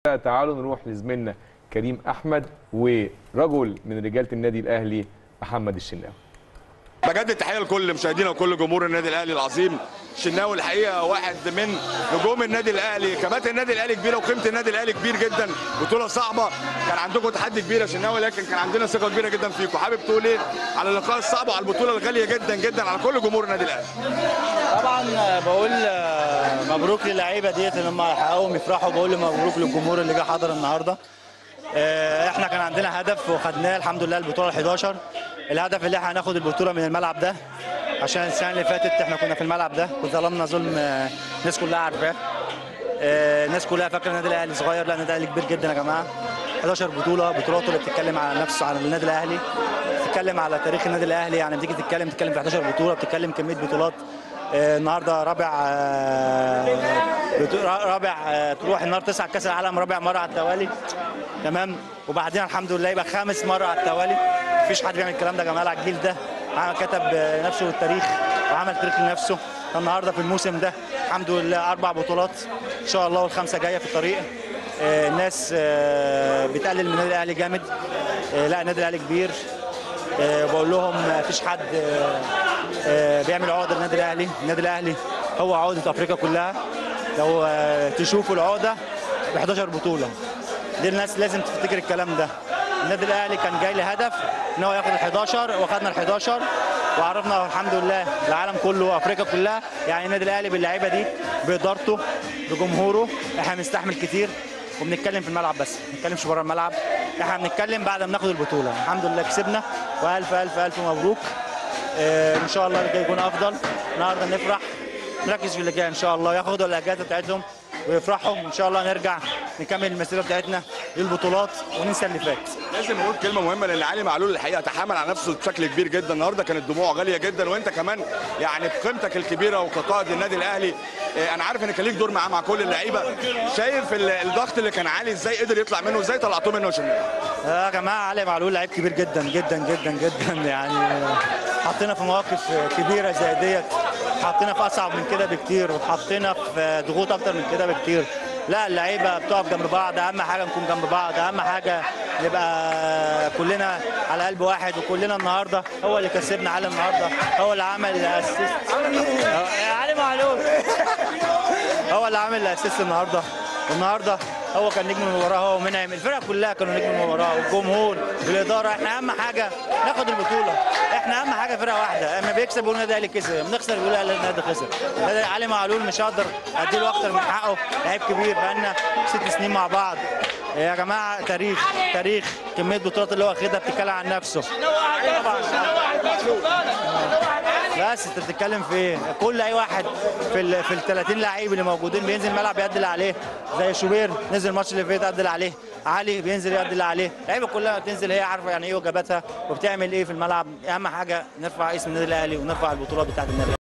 تعالوا نروح لزميلنا كريم احمد ورجل من رجاله النادي الاهلي محمد الشناوي بجد التحيه لكل مشاهدينا وكل جمهور النادي الاهلي العظيم الشناوي الحقيقه واحد من نجوم النادي الاهلي كباتن النادي الاهلي كبيره وقيمه النادي الاهلي كبير جدا بطوله صعبه كان عندكم تحدي كبير يا شناوي لكن كان عندنا ثقه كبيره جدا فيكم حابب تقول ايه على اللقاء الصعب وعلى البطوله الغاليه جدا جدا على كل جمهور النادي الاهلي طبعا بقول مبروك للعيبه ديت ان هم حققوا يفرحوا بقول مبروك للجمهور اللي جه حضر النهارده آه، احنا كان عندنا هدف وخدناه الحمد لله البطوله ال 11 الهدف اللي احنا هناخد البطوله من الملعب ده عشان السنه اللي فاتت احنا كنا في الملعب ده وظلمنا ظلم آه، الناس كلها عارفاه آه، الناس كلها فاكره النادي الاهلي صغير لا النادي الاهلي كبير جدا يا جماعه 11 بطوله بطولاته اللي بتتكلم على نفسه على النادي الاهلي بتتكلم على تاريخ النادي الاهلي يعني بتيجي تتكلم تتكلم في 11 بطوله بتتكلم كميه بطولات آه، النهارده رابع آه، بتو- رابع آه، تروح النهارده تسعة كاس العالم رابع مره على التوالي تمام وبعدين الحمد لله يبقى خامس مره على التوالي مفيش حد بيعمل الكلام ده يا جماعه على الجيل ده عمل كتب آه، نفسه التاريخ وعمل تاريخ لنفسه النهارده في الموسم ده الحمد لله اربع بطولات ان شاء الله والخمسه جايه في الطريق آه، الناس آه، بتقلل من النادي الاهلي جامد آه، لا النادي الاهلي كبير آه، بقول لهم ما فيش حد آه، آه، بيعمل عقده للنادي الاهلي النادي الاهلي هو عقده افريقيا كلها لو آه، تشوفوا العقده ب 11 بطوله دي الناس لازم تفتكر الكلام ده النادي الاهلي كان جاي لهدف ان هو ياخد ال 11 واخدنا ال 11 وعرفنا الحمد لله العالم كله وافريقيا كلها يعني النادي الاهلي باللعيبه دي بادارته بجمهوره احنا بنستحمل كتير وبنتكلم في الملعب بس ما بنتكلمش بره الملعب احنا بنتكلم بعد ما ناخد البطوله الحمد لله كسبنا والف الف الف مبروك آه، ان شاء الله اللي جاي يكون افضل النهارده نفرح نركز في اللي جاي ان شاء الله ياخدوا الاجازه بتاعتهم ويفرحوا وان شاء الله نرجع نكمل المسيره بتاعتنا للبطولات وننسى اللي فات لازم نقول كلمه مهمه لان علي معلول الحقيقه تحمل على نفسه بشكل كبير جدا النهارده كانت دموعه غاليه جدا وانت كمان يعني بقيمتك الكبيره وكقائد للنادي الاهلي آه، انا عارف ان كان ليك دور معاه مع كل اللعيبه شايف ال- الضغط اللي كان عالي ازاي قدر يطلع منه ازاي طلعتوه منه يا شناوي يا جماعه علي معلول لعيب كبير جدا جدا جدا جدا يعني حطينا في مواقف كبيره زي ديت حطينا في اصعب من كده بكتير وحطينا في ضغوط اكتر من كده بكتير لا اللعيبه بتقف جنب بعض اهم حاجه نكون جنب بعض اهم حاجه نبقى كلنا على قلب واحد وكلنا النهارده هو اللي كسبنا علي النهارده هو اللي عمل الاسيست يا علي معلول هو اللي عامل الاسيست النهارده والنهارده هو كان نجم من وراه هو ومنعم الفرقه كلها كانوا نجم من وراه والجمهور والاداره احنا اهم حاجه ناخد البطوله احنا اهم حاجه فرقه واحده اما بيكسب بيقول النادي الاهلي كسب لما بنخسر بيقول النادي خسر النادي علي معلول مش هقدر اديله اكتر من حقه لعيب كبير بقالنا ست سنين مع بعض يا جماعه تاريخ تاريخ كميه بطولات اللي هو واخدها بتتكلم عن نفسه بس انت بتتكلم في ايه؟ كل اي واحد في ال في ال 30 لعيب اللي موجودين بينزل الملعب يأدي اللي عليه زي شوبير نزل الماتش اللي فات أدي اللي عليه علي بينزل يأدي اللي عليه اللعيبه كلها بتنزل هي عارفه يعني ايه واجباتها وبتعمل ايه في الملعب اهم حاجه نرفع اسم النادي الاهلي ونرفع البطولات بتاعت النادي